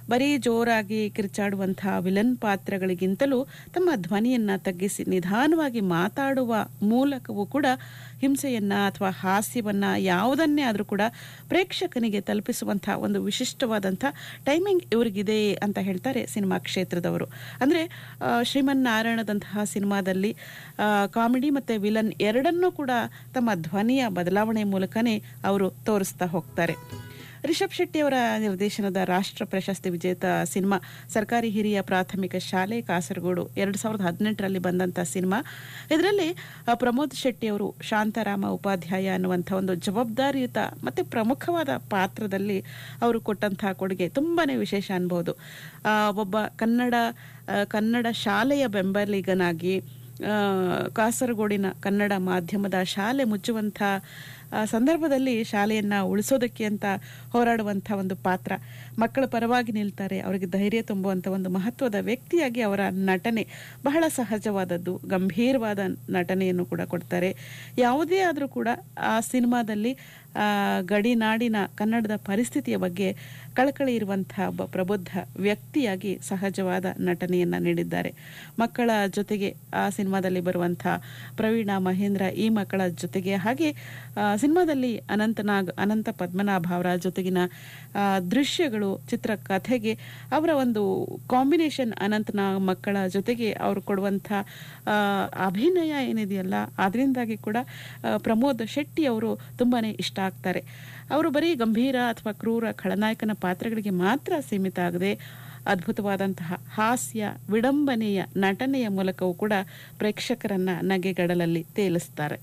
ಬರೀ ಜೋರಾಗಿ ಕಿರ್ಚಾಡುವಂತಹ ವಿಲನ್ ಪಾತ್ರಗಳಿಗಿಂತಲೂ ತಮ್ಮ ಧ್ವನಿಯನ್ನ ತಗ್ಗಿಸಿ ನಿಧಾನವಾಗಿ ಮಾತಾಡುವ ಮೂಲಕವೂ ಕೂಡ ಹಿಂಸೆಯನ್ನ ಅಥವಾ ಹಾಸ್ಯವನ್ನ ಯಾವುದನ್ನೇ ಆದರೂ ಕೂಡ ಪ್ರೇಕ್ಷಕನಿಗೆ ತಲುಪಿಸುವಂತಹ ಒಂದು ವಿಶಿಷ್ಟವಾದಂಥ ಟೈಮಿಂಗ್ ಇವರಿಗಿದೆ ಅಂತ ಹೇಳ್ತಾರೆ ಸಿನಿಮಾ ಕ್ಷೇತ್ರದವರು ಅಂದರೆ ಶ್ರೀಮನ್ ನಾರಾಯಣದಂತಹ ಸಿನಿಮಾದಲ್ಲಿ ಕಾಮಿಡಿ ಮತ್ತು ವಿಲನ್ ಎರಡನ್ನೂ ಕೂಡ ತಮ್ಮ ಧ್ವನಿಯ ಬದಲಾವಣೆ ಮೂಲಕನೇ ಅವರು ತೋರಿಸ್ತಾ ಹೋಗ್ತಾರೆ ರಿಷಬ್ ಶೆಟ್ಟಿ ಅವರ ನಿರ್ದೇಶನದ ರಾಷ್ಟ್ರ ಪ್ರಶಸ್ತಿ ವಿಜೇತ ಸಿನಿಮಾ ಸರ್ಕಾರಿ ಹಿರಿಯ ಪ್ರಾಥಮಿಕ ಶಾಲೆ ಕಾಸರಗೋಡು ಎರಡು ಸಾವಿರದ ಹದಿನೆಂಟರಲ್ಲಿ ಬಂದಂಥ ಸಿನಿಮಾ ಇದರಲ್ಲಿ ಆ, ಪ್ರಮೋದ್ ಶೆಟ್ಟಿ ಅವರು ಶಾಂತಾರಾಮ ಉಪಾಧ್ಯಾಯ ಅನ್ನುವಂಥ ಒಂದು ಜವಾಬ್ದಾರಿಯುತ ಮತ್ತು ಪ್ರಮುಖವಾದ ಪಾತ್ರದಲ್ಲಿ ಅವರು ಕೊಟ್ಟಂತಹ ಕೊಡುಗೆ ತುಂಬಾನೇ ವಿಶೇಷ ಅನ್ಬೋದು ಆ, ಒಬ್ಬ ಕನ್ನಡ ಆ, ಕನ್ನಡ ಶಾಲೆಯ ಬೆಂಬಲಿಗನಾಗಿ ಆ, ಕಾಸರಗೋಡಿನ ಕನ್ನಡ ಮಾಧ್ಯಮದ ಶಾಲೆ ಮುಚ್ಚುವಂಥ ಆ, ಸಂದರ್ಭದಲ್ಲಿ ಶಾಲೆಯನ್ನ ಉಳಿಸೋದಕ್ಕೆ ಅಂತ ಹೋರಾಡುವಂಥ ಒಂದು ಪಾತ್ರ ಮಕ್ಕಳ ಪರವಾಗಿ ನಿಲ್ತಾರೆ ಅವರಿಗೆ ಧೈರ್ಯ ತುಂಬುವಂಥ ಒಂದು ಮಹತ್ವದ ವ್ಯಕ್ತಿಯಾಗಿ ಅವರ ನಟನೆ ಬಹಳ ಸಹಜವಾದದ್ದು ಗಂಭೀರವಾದ ನಟನೆಯನ್ನು ಕೂಡ ಕೊಡ್ತಾರೆ ಯಾವುದೇ ಆದರೂ ಕೂಡ ಆ ಸಿನಿಮಾದಲ್ಲಿ ಆ, ಗಡಿನಾಡಿನ ಕನ್ನಡದ ಪರಿಸ್ಥಿತಿಯ ಬಗ್ಗೆ ಕಳಕಳಿ ಇರುವಂತಹ ಒಬ್ಬ ಪ್ರಬುದ್ಧ ವ್ಯಕ್ತಿಯಾಗಿ ಸಹಜವಾದ ನಟನೆಯನ್ನ ನೀಡಿದ್ದಾರೆ ಮಕ್ಕಳ ಜೊತೆಗೆ ಆ ಸಿನಿಮಾದಲ್ಲಿ ಬರುವಂತಹ ಪ್ರವೀಣ ಮಹೇಂದ್ರ ಈ ಮಕ್ಕಳ ಜೊತೆಗೆ ಹಾಗೆ ಆ, ಸಿನಿಮಾದಲ್ಲಿ ಅನಂತನಾಗ್ ಅನಂತ ಪದ್ಮನಾಭ ಅವರ ಜೊತೆಗಿನ ಆ, ದೃಶ್ಯಗಳು ಚಿತ್ರಕಥೆಗೆ ಅವರ ಒಂದು ಕಾಂಬಿನೇಷನ್ ಅನಂತನಾಗ್ ಮಕ್ಕಳ ಜೊತೆಗೆ ಅವರು ಕೊಡುವಂಥ ಆ, ಅಭಿನಯ ಏನಿದೆಯಲ್ಲ ಅದರಿಂದಾಗಿ ಕೂಡ ಆ, ಪ್ರಮೋದ್ ಶೆಟ್ಟಿ ಅವರು ತುಂಬಾನೇ ಇಷ್ಟ ಆಗ್ತಾರೆ ಅವರು ಬರೀ ಗಂಭೀರ ಅಥವಾ ಕ್ರೂರ ಖಳನಾಯಕನ ಪಾತ್ರಗಳಿಗೆ ಮಾತ್ರ ಸೀಮಿತ ಆಗದೆ ಅದ್ಭುತವಾದಂತಹ ಹಾಸ್ಯ ವಿಡಂಬನೆಯ ನಟನೆಯ ಮೂಲಕವೂ ಕೂಡ ಪ್ರೇಕ್ಷಕರನ್ನ ನಗೆಗಡಲಲ್ಲಿ ತೇಲಿಸ್ತಾರೆ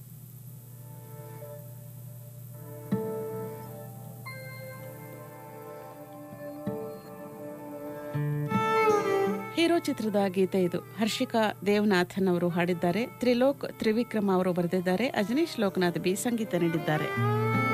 ಹೀರೋ ಚಿತ್ರದ ಗೀತೆ ಇದು ಹರ್ಷಿಕಾ ದೇವನಾಥನ್ ಅವರು ಹಾಡಿದ್ದಾರೆ ತ್ರಿಲೋಕ್ ತ್ರಿವಿಕ್ರಮ ಅವರು ಬರೆದಿದ್ದಾರೆ ಅಜನೀಶ್ ಲೋಕನಾಥ್ ಬಿ ಸಂಗೀತ ನೀಡಿದ್ದಾರೆ